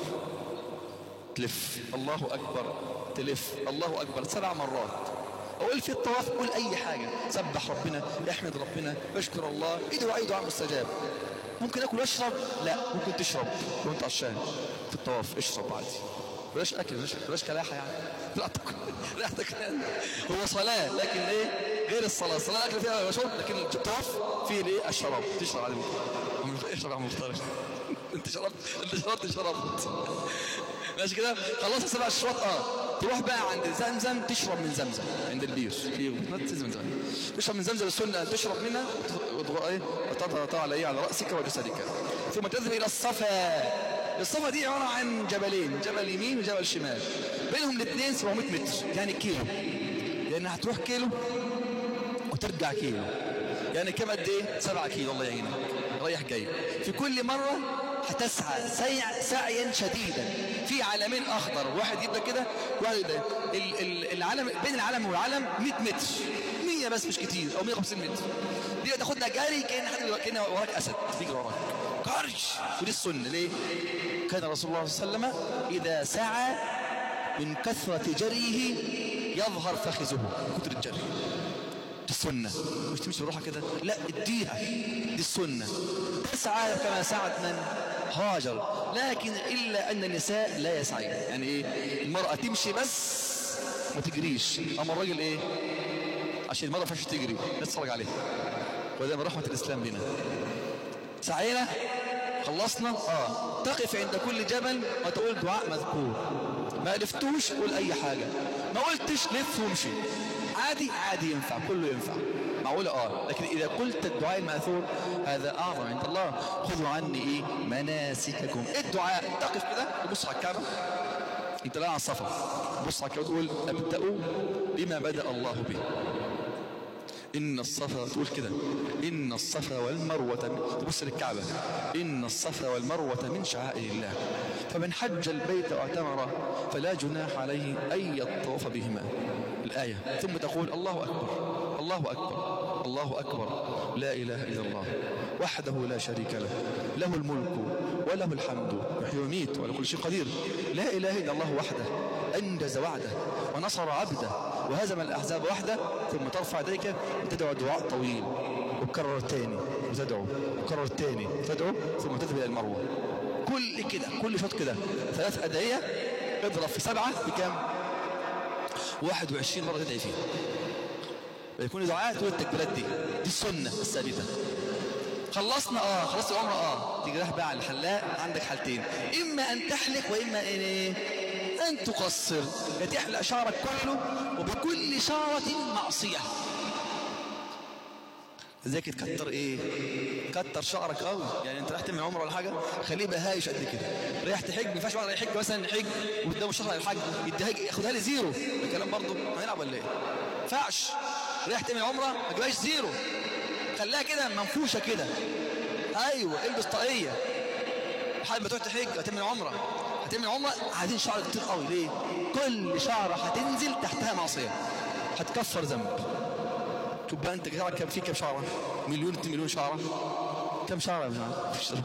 تلف الله اكبر تلف الله اكبر سبع مرات اقول في الطواف قول اي حاجه سبح ربنا احمد ربنا اشكر الله ادعو اي دعاء مستجاب ممكن اكل واشرب لا ممكن تشرب لو انت عشان في الطواف اشرب عادي بلاش اكل بلاش بلاش كلاحه يعني لا تاكل لا تاكل هو صلاه لكن ايه غير الصلاه الصلاه اكل فيها وشرب لكن الطواف فيه الايه الشراب تشرب عادي ممكن اشرب يا عم مختار انت شربت انت شربت شربت ماشي كده خلصت سبع اشواط اه تروح بقى عند زمزم تشرب من زمزم عند البير في زمزم تشرب من زمزم السنه تشرب منها وتغ- ايه وتضغط على ايه على راسك وجسدك ثم تذهب الى الصفا الصفا دي عباره عن جبلين جبل يمين وجبل شمال بينهم الاثنين 700 متر يعني كيلو لان هتروح كيلو وترجع كيلو يعني كم قد ايه 7 كيلو الله يعينك رايح جاي في كل مره هتسعى سيع سعيا شديدا في علمين اخضر واحد يبدا كده واحد يبدا ال- ال- العلم بين العلم والعلم 100 متر 100 بس مش كتير او 150 متر دي تاخدها جري كان حد كان وراك اسد بيجري وراك كرش ودي السنه ليه؟ كان رسول الله صلى الله عليه وسلم اذا سعى من كثرة جريه يظهر فخذه من كتر الجري دي السنة مش تمشي بروحها كده لا اديها دي السنة تسعى كما سعت من هاجر لكن إلا أن النساء لا يسعين يعني إيه المرأة تمشي بس ما تجريش أما الراجل إيه عشان المرأة فاش تجري نتفرج عليها وده من رحمة الإسلام بنا سعينا خلصنا اه تقف عند كل جبل وتقول دعاء مذكور ما لفتوش قول اي حاجة ما قلتش لف وامشي عادي عادي ينفع كله ينفع معقولة اه لكن اذا قلت الدعاء المأثور هذا اعظم عند الله خذوا عني ايه مناسككم الدعاء تقف كده تبص على الكعبة انت لا على الصفا تبص على الكعبة وتقول ابدأ بما بدأ الله به إن الصفا تقول كده إن الصفا والمروة من تبص للكعبة إن الصفا والمروة من شعائر الله فمن حج البيت واعتمر فلا جناح عليه أن يطوف بهما الآية ثم تقول الله أكبر الله أكبر الله أكبر لا إله إلا الله وحده لا شريك له له الملك وله الحمد يحيي ويميت وعلى كل شيء قدير لا إله إلا الله وحده أنجز وعده ونصر عبده وهزم الأحزاب وحده ثم ترفع يديك وتدعو دعاء طويل وتكرر تاني وتدعو وتكرر تاني وتدعو ثم تذهب إلى المروة كل كده كل شوط كده ثلاث أدعية اضرب في سبعة بكام 21 مرة تدعي فيه يكون دعاء تقول التكبيرات دي دي السنة الثابتة خلصنا اه خلصت العمرة اه تيجي رايح بقى على الحلاق عندك حالتين اما ان تحلق واما ان ايه ان تقصر يا تحلق شعرك كله وبكل شعرة معصية ازيك تكتر ايه كتر شعرك قوي يعني انت رايح تعمل عمره ولا حاجه خليه يبقى هايش قد كده رايح تحج ما ينفعش واحد يحج مثلا يحج وقدامه شهر الحج يديها ياخدها لي زيرو ده كلام برضه هنلعب ولا ايه ما ينفعش رايح تعمل عمره ما تجيبهاش زيرو خليها كده منفوشه كده ايوه البس طاقيه لحد ما تروح تحج هتعمل عمره هتعمل عمره عايزين شعر كتير قوي ليه كل شعره هتنزل تحتها معصيه هتكفر ذنب شوف بقى انت شعرك كم في كم شعره مليون 2 مليون شعره كم شعره يا جماعه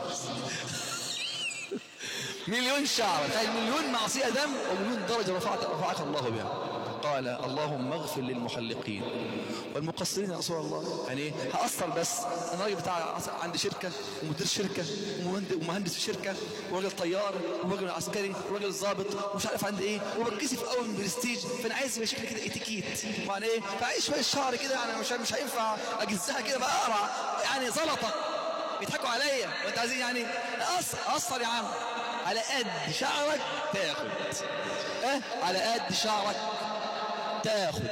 مليون شعره تخيل مليون معصيه ذنب ومليون درجه رفعت رفعك الله بها قال اللهم اغفر للمحلقين والمقصرين يا رسول الله يعني ايه هقصر بس انا راجل بتاع عندي شركه ومدير شركه ومهندس في شركه وراجل طيار وراجل عسكري وراجل ضابط ومش عارف عندي ايه وبتكسف قوي من برستيج فانا عايز يبقى شكلي كده اتيكيت يعني ايه فعايز شويه شعر كده يعني مش مش هينفع اجزها كده بقى اقرع يعني زلطه بيضحكوا عليا وانت عايزين يعني قصر قصر يا عم على قد شعرك تاخد اه على قد شعرك تاخد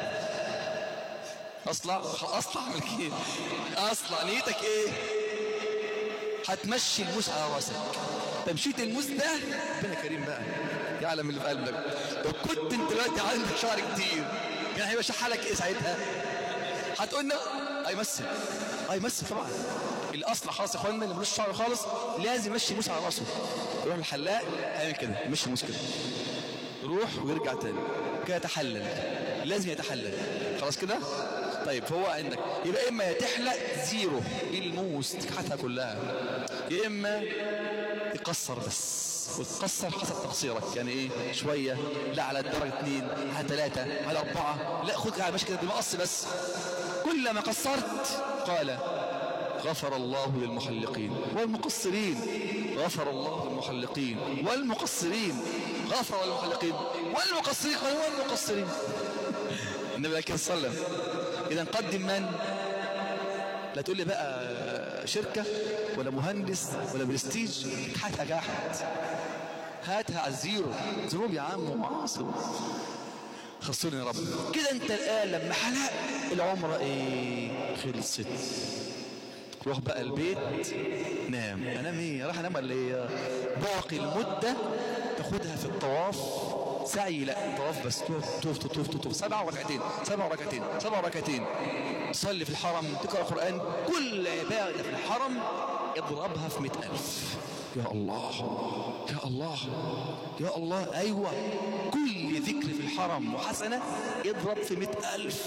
اصلع اصلع اعمل كده اصلع نيتك ايه هتمشي الموس على راسك تمشيت الموس ده ربنا كريم بقى يعلم اللي في قلبك لو كنت انت دلوقتي عندك شعر كتير كان هيبقى شحالك ايه ساعتها هتقول له هيمثل هيمثل طبعا الاصل خلاص يا اخوانا اللي ملوش شعر خالص لازم يمشي موس على راسه يروح الحلاق يعمل كده يمشي موس كده يروح ويرجع تاني كده يتحلل لازم يتحلل خلاص كده طيب فهو عندك يبقى اما يا تحلق زيرو الموس تكحتها كلها يا اما تقصر بس وتقصر حسب تقصيرك يعني ايه شوية لا على الدرجة اثنين على ثلاثة على أربعة لا خد على ماشي كده بمقص بس كلما قصرت قال غفر الله للمحلقين والمقصرين غفر الله للمحلقين والمقصرين غفر للمحلقين والمقصرين قال والمقصرين النبي عليه الصلاة والسلام إذا قدم من لا تقول لي بقى شركة ولا مهندس ولا برستيج هاتها جاحد هاتها على الزيرو ذنوب يا عم ومعاصي خصوني يا رب كده انت الآن لما حلق العمرة ايه خلصت روح بقى البيت نام انام ايه راح انام ولا ايه باقي المدة تاخدها في الطواف سعي لا طواف بس توف توف توف توف, توف. سبع ركعتين سبع ركعتين سبع ركعتين تصلي في الحرم تقرأ القرآن كل عبادة في الحرم اضربها في مئة ألف يا الله يا الله يا الله أيوة كل ذكر في الحرم وحسنة اضرب في مئة ألف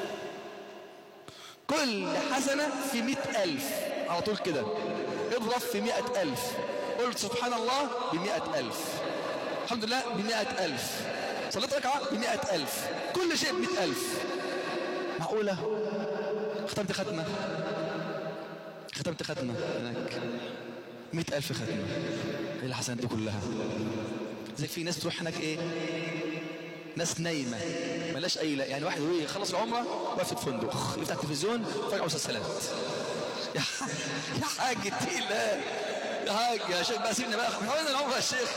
كل حسنة في مئة ألف على طول كده اضرب في مئة ألف قلت سبحان الله بمئة ألف الحمد لله بمئة ألف صليت ركعة بمئة ألف كل شيء بمئة ألف معقولة ختمت ختمة ختمت ختمة هناك مئة ألف ختمة ايه الحسنات دي كلها زي في ناس تروح هناك ايه ناس نايمة ملاش أي لا يعني واحد هو يخلص العمرة واقف في فندق يفتح التلفزيون يتفرج على مسلسلات يا يا حاج اتقي الله يا حاج يا شيخ بقى سيبنا بقى حوالين العمرة يا شيخ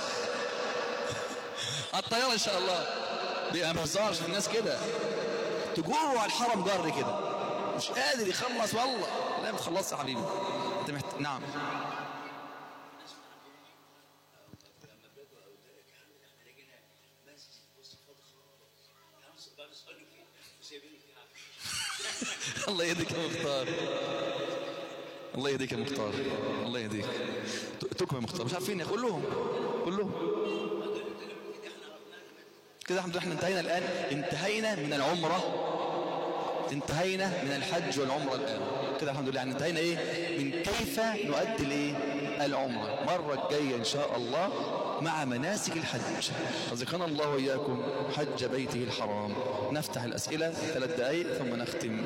على الطيارة إن شاء الله دي أنا ما بهزرش الناس كده تجوعوا على الحرم جر كده مش قادر يخلص والله لا ما تخلصش يا حبيبي انت محت... نعم الله يهديك يا مختار الله يهديك يا مختار الله يهديك تكم يا مختار مش عارفين يا اخي قول لهم قول لهم كده الحمد لله احنا انتهينا الان انتهينا من العمره انتهينا من الحج والعمره الان كده الحمد لله يعني انتهينا ايه من كيف نؤدي الايه العمره المره الجايه ان شاء الله مع مناسك الحج رزقنا الله واياكم حج بيته الحرام نفتح الاسئله ثلاث دقائق ثم نختم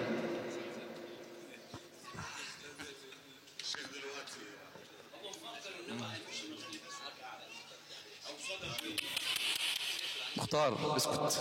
مختار اسكت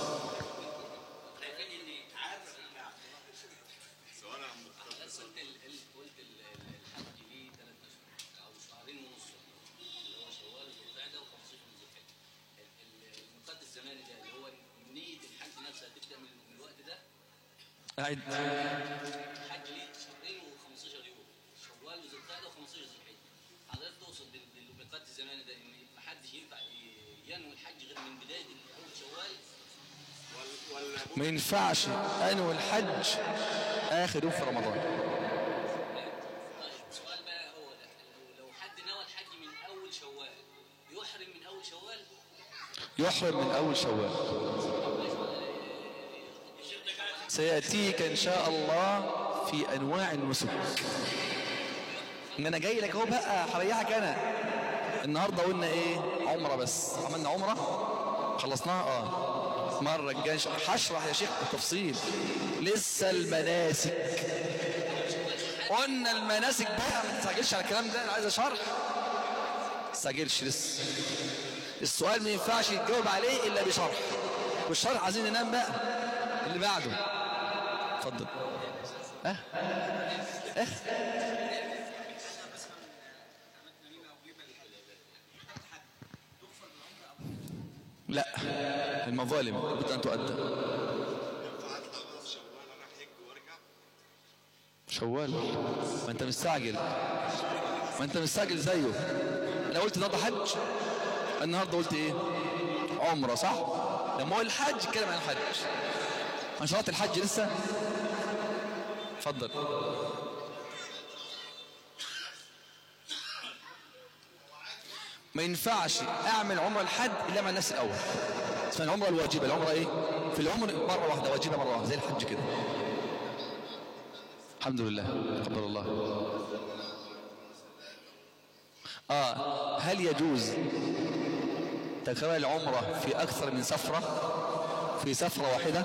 قلت ال- ال- قلت ال- الحج ليه ثلاث اشهر او شهرين ونص اللي هو شوال وذو القعده و15 من ذو الحجه ال- ال- المقدس الزماني ده اللي هو نيه الحج نفسها تبدا من من الوقت ده قاعد الحج ليه شهرين و15 يوم شوال وذو القعده و15 ذو الحجه حضرتك تقصد بال- بالميقات الزماني ده ان ما حدش ينفع ي- ينوي الحج غير من بدايه اول شوال ما ينفعش انوي الحج اخر يوم في رمضان طيب السؤال بقى هو ده لو لو حد نوى الحج من اول شوال يحرم من اول شوال يحرم من اول شوال سياتيك ان شاء الله في انواع النسك ان انا جاي لك اهو بقى هريحك انا النهارده قلنا ايه عمره بس عملنا عمره خلصناها اه المره الجايه هشرح يا شيخ بالتفصيل لسه المناسك قلنا المناسك بقى ما تستعجلش على الكلام ده انا عايز شرح ما تستعجلش لسه السؤال ما ينفعش يتجاوب عليه الا بشرح والشرح عايزين ننام بقى اللي بعده اتفضل اه اه لا المظالم لابد ان تؤدى شوال ما انت مستعجل ما انت مستعجل زيه انا قلت النهارده حج النهارده قلت ايه عمره صح لما هو الحج اتكلم عن الحج عن شرط الحج لسه اتفضل ما ينفعش اعمل عمره الحج الا مع الناس الاول اسمها العمره الواجبه العمره ايه في العمر مره واحده واجبه مره واحده زي الحج كده الحمد لله تقبل الله اه هل يجوز تكرار العمره في اكثر من سفره في سفره واحده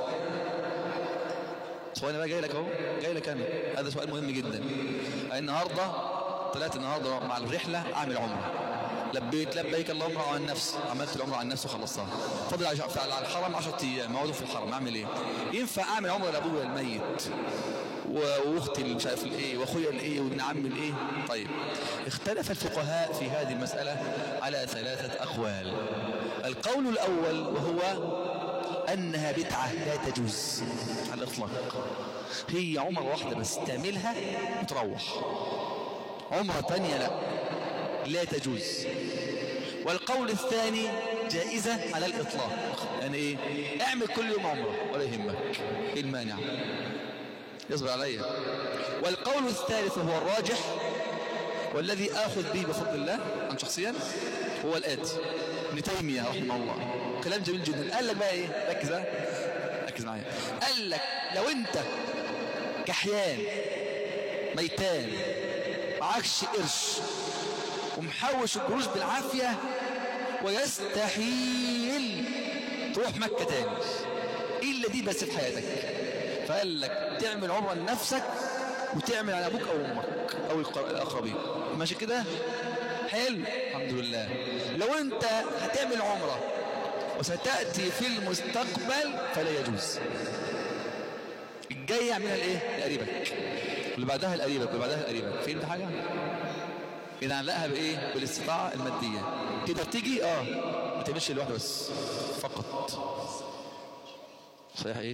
سؤال بقى جاي لك اهو جاي لك انا هذا سؤال مهم جدا النهارده طلعت النهارده مع الرحله اعمل عمره لبيت لبيك اللهم عن النفس عملت العمره عن نفسي وخلصتها فاضل على على الحرم 10 ايام اقعد في الحرم اعمل ايه ينفع اعمل عمره لابويا الميت و- واختي اللي مش عارف الايه واخويا الايه وابن عمي الايه طيب اختلف الفقهاء في هذه المساله على ثلاثه اقوال القول الاول وهو انها بدعه لا تجوز على الاطلاق هي عمره واحده بس تعملها وتروح عمره ثانيه لا لا تجوز والقول الثاني جائزة على الإطلاق يعني إيه اعمل كل يوم عمرة ولا يهمك إيه المانع يصبر عليا والقول الثالث هو الراجح والذي آخذ به بفضل الله عن شخصيا هو الآتي ابن تيمية رحمه الله كلام جميل جدا قال لك بقى إيه ركز بقى ركز معايا قال لك لو أنت كحيان ميتان معكش قرش ومحوش القروش بالعافية ويستحيل تروح مكة تاني إلا دي بس في حياتك فقال لك تعمل عمرة لنفسك وتعمل على أبوك أو أمك أو القر- الأقربين ماشي كده حلو الحمد لله لو أنت هتعمل عمرة وستأتي في المستقبل فلا يجوز الجاي يعملها لايه لقريبك واللي بعدها لقريبك واللي بعدها لقريبك فهمت حاجه اذا علقها بايه بالاستطاعه الماديه تقدر تيجي اه ما تعملش لوحده بس فقط صحيح ايه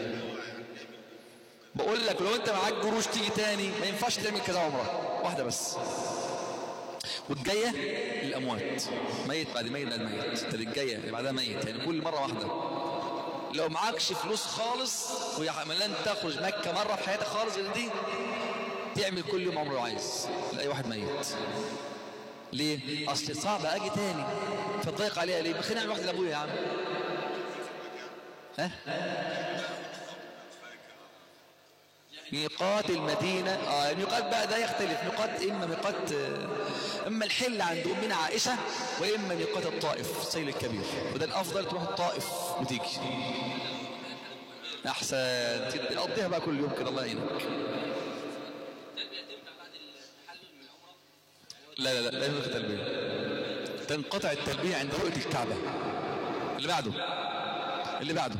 بقول لك لو انت معاك جروش تيجي تاني ما ينفعش تعمل كذا عمره واحده بس والجايه للاموات ميت بعد ميت بعد ميت طب الجايه اللي بعدها ميت يعني كل مره واحده لو معكش فلوس خالص وعملان تخرج مكة مرة في حياتك خالص غير دي تعمل كل يوم عمره عايز لأي واحد ميت ليه؟ أصل صعب أجي تاني فتضيق عليها ليه؟ خلينا نعمل واحدة لأبويا يا عم ها؟ ميقات المدينة آه الميقات بقى ده يختلف ميقات إما ميقات آه، إما الحل عند أمنا عائشة وإما ميقات الطائف السيل الكبير وده الأفضل تروح الطائف وتيجي أحسن تقضيها بقى كل يوم كده الله يعينك التلبية تنفع بعد التحلل من العمرة لا لا لا لا ينقطع التلبية تنقطع التلبية عند رؤية الكعبة اللي بعده اللي بعده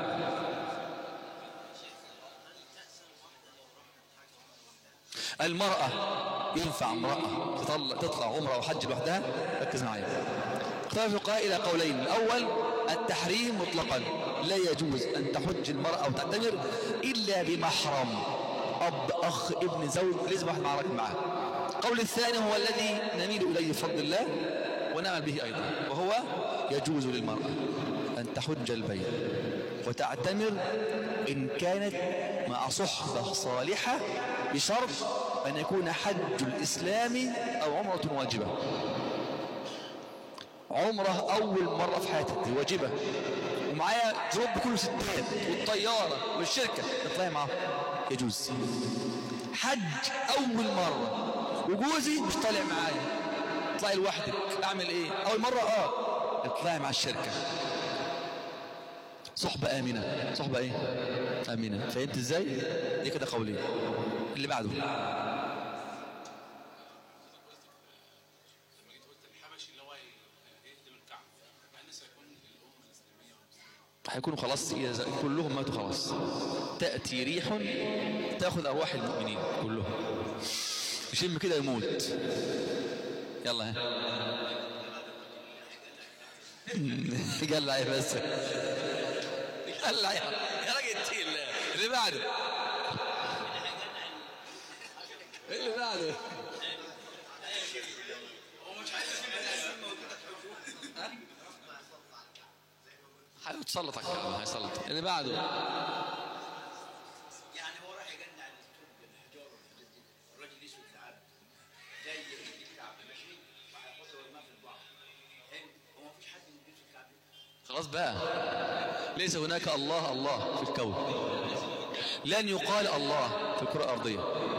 المرأة ينفع امرأة تطلع, تطلع عمرة وحج لوحدها ركز معايا اختلف الفقهاء إلى قولين الأول التحريم مطلقا لا يجوز أن تحج المرأة أو تعتمر إلا بمحرم أب أخ ابن زوج لازم واحد معرك معاه القول الثاني هو الذي نميل إليه بفضل الله ونعمل به أيضا وهو يجوز للمرأة أن تحج البيت وتعتمر إن كانت مع صحبة صالحة بشرط أن يكون حج الإسلام أو عمرة واجبة عمرة أول مرة في حياتك دي واجبة ومعايا جروب كله ستات والطيارة والشركة تطلعي معاهم يجوز حج أول مرة وجوزي مش طالع معايا اطلعي لوحدك أعمل إيه أول مرة آه اطلعي مع الشركة صحبة آمنة صحبة إيه آمنة فهمت إزاي دي كده قولين اللي بعده لما جيت قلت الحبشي اللي هو يهدم الكعبه مع ان سيكون الامه الاسلاميه والمسلمين هيكونوا خلاص إذا كلهم ماتوا خلاص تأتي ريح تأخذ أرواح المؤمنين كلهم يشم كده يموت يلا ها قلع يا بس قلع يا يا راجل تقيل اللي بعده اللي بعده هيتسلطك يا عم هيسلطك اللي بعده يعني هو راح يجنع الترب الحجار والحاجات دي الراجل يسوي العبد جاي يجيب العبد ماشي وهيحط ورماه في البحر حلو هو مفيش حد بيمسك العبد خلاص بقى ليس هناك الله الله في الكون لن يقال الله في الكرة الأرضية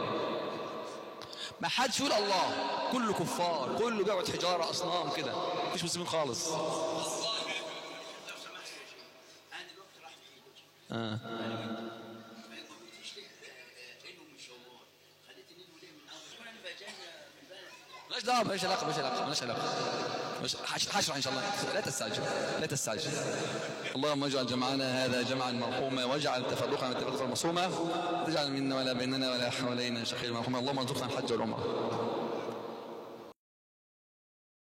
ما حدش يقول الله كله كفار كله بيعبد حجارة أصنام كده مفيش مسلمين خالص لو سمحت يا شيخ انا دلوقتي راح في حجه آه. ما قلتيش ليه آه، آه، انه مش شوال خليت النيل وليه من اول شويه انا فاجئني في البلد مالناش دعوه مالناش علاقه مالناش علاقه مالناش علاقه مش حش- حشرح ان شاء الله لا تستعجل لا تستعجل اللهم اجعل جمعنا هذا جمعا مرحوما واجعل تفرقنا تفرقا مصوما تجعل منا ولا بيننا ولا حوالينا شقيا مرحوما اللهم ارزقنا الحج والعمره